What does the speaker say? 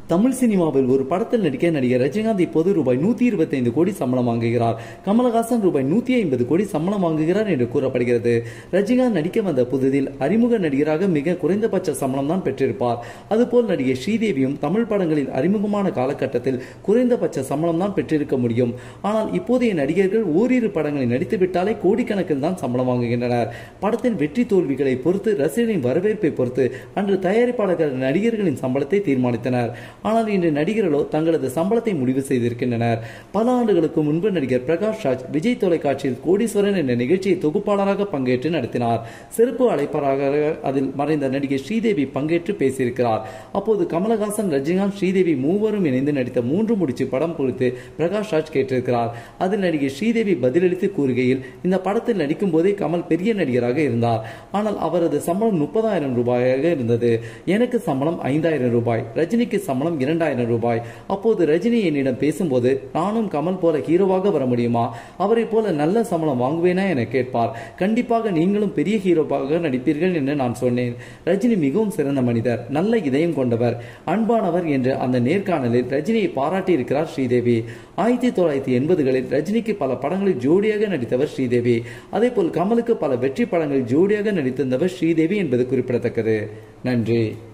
தமிழ் சினிமாவில் ஒரு படத்தில் நடிக்க நடிகர் ரஜினிகாந்த் இப்போது ரூபாய் நூத்தி இருபத்தைந்து கோடி சம்பளம் வாங்குகிறார் கமலஹாசன் ரூபாய் நூத்தி ஐம்பது கோடி சம்பளம் வாங்குகிறார் என்று கூறப்படுகிறது ரஜினிகாந்த் நடிக்க வந்த புதிதில் அறிமுக நடிகராக மிக குறைந்தபட்ச சம்பளம் தான் பெற்றிருப்பார் அதுபோல் நடிகை ஸ்ரீதேவியும் தமிழ் படங்களில் அறிமுகமான காலகட்டத்தில் குறைந்தபட்ச சம்பளம் தான் பெற்றிருக்க முடியும் ஆனால் இப்போதைய நடிகர்கள் ஓரிரு படங்களில் நடித்துவிட்டாலே கோடிக்கணக்கில் தான் சம்பளம் வாங்குகின்றனர் படத்தின் வெற்றி தோல்விகளை பொறுத்து ரசிகர்களின் வரவேற்பை பொறுத்து அன்று தயாரிப்பாளர்கள் நடிகர்களின் சம்பளத்தை தீர்மானித்தனர் ஆனால் இன்று நடிகர்களோ தங்களது சம்பளத்தை முடிவு செய்திருக்கின்றனர் பல ஆண்டுகளுக்கு முன்பு நடிகர் பிரகாஷ் ராஜ் விஜய் தொலைக்காட்சியில் கோடீஸ்வரன் என்ற நிகழ்ச்சியை தொகுப்பாளராக பங்கேற்று நடத்தினார் சிறப்பு அழைப்பாளராக அதில் மறைந்த நடிகை ஸ்ரீதேவி பங்கேற்று பேசியிருக்கிறார் அப்போது கமலஹாசன் ரஜினிகாந்த் ஸ்ரீதேவி மூவரும் இணைந்து நடித்த மூன்று முடிச்சு படம் குறித்து பிரகாஷ் ராஜ் கேட்டிருக்கிறார் அதில் நடிகை ஸ்ரீதேவி பதிலளித்து கூறுகையில் இந்த படத்தில் நடிக்கும் போதே கமல் பெரிய நடிகராக இருந்தார் ஆனால் அவரது சம்பளம் முப்பதாயிரம் ரூபாயாக இருந்தது எனக்கு சம்பளம் ஐந்தாயிரம் ரூபாய் ரஜினிக்கு சம்பளம் இரண்டாயிரம் ரூபாய் அப்போது ரஜினி என்னிடம் பேசும்போது நானும் கமல் போல ஹீரோவாக வர முடியுமா அவரை போல நல்ல சம்பளம் வாங்குவேனா என கேட்பார் கண்டிப்பாக நீங்களும் பெரிய ஹீரோவாக நடிப்பீர்கள் என்று நான் சொன்னேன் ரஜினி மிகவும் சிறந்த மனிதர் நல்ல இதயம் கொண்டவர் அன்பானவர் என்று அந்த நேர்காணலில் ரஜினியை பாராட்டி இருக்கிறார் ஸ்ரீதேவி ஆயிரத்தி தொள்ளாயிரத்தி எண்பதுகளில் ரஜினிக்கு பல படங்களில் ஜோடியாக நடித்தவர் ஸ்ரீதேவி அதேபோல் கமலுக்கு பல வெற்றி படங்களில் ஜோடியாக நடித்திருந்தவர் ஸ்ரீதேவி என்பது குறிப்பிடத்தக்கது நன்றி